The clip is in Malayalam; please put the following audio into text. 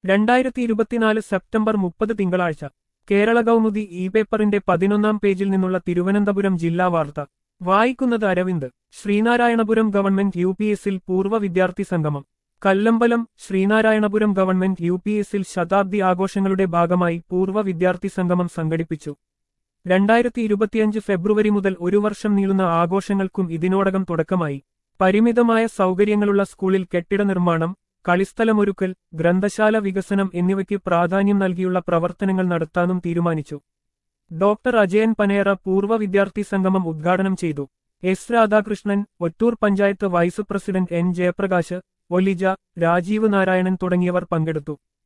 രണ്ടായിരത്തി ഇരുപത്തിനാല് സെപ്റ്റംബർ മുപ്പത് തിങ്കളാഴ്ച കേരള കൗമുദി ഇ പേപ്പറിന്റെ പതിനൊന്നാം പേജിൽ നിന്നുള്ള തിരുവനന്തപുരം ജില്ലാ വാർത്ത വായിക്കുന്നത് Aravind Sreenarayanapuram government U P എസിൽ പൂർവ്വ വിദ്യാർത്ഥി സംഗമം Kallambalam Sreenarayanapuram government U P എസിൽ ശതാബ്ദി ആഘോഷങ്ങളുടെ ഭാഗമായി പൂർവ്വ വിദ്യാർത്ഥി സംഗമം സംഘടിപ്പിച്ചു രണ്ടായിരത്തി ഇരുപത്തിയഞ്ച് ഫെബ്രുവരി മുതൽ ഒരു വർഷം നീളുന്ന ആഘോഷങ്ങൾക്കും ഇതിനോടകം തുടക്കമായി പരിമിതമായ സൗകര്യങ്ങളുള്ള സ്കൂളിൽ കെട്ടിട നിർമ്മാണം കളിസ്ഥലമൊരുക്കൽ ഗ്രന്ഥശാല വികസനം എന്നിവയ്ക്ക് പ്രാധാന്യം നൽകിയുള്ള പ്രവർത്തനങ്ങൾ നടത്താനും തീരുമാനിച്ചു ഡോക്ടർ അജയൻ പനേറ പൂർവ്വ വിദ്യാർത്ഥി സംഗമം ഉദ്ഘാടനം ചെയ്തു S Radhakrishnan Ottoor panchayat vice president N Jayaprakash Olija Rajeev Narayanan തുടങ്ങിയവർ പങ്കെടുത്തു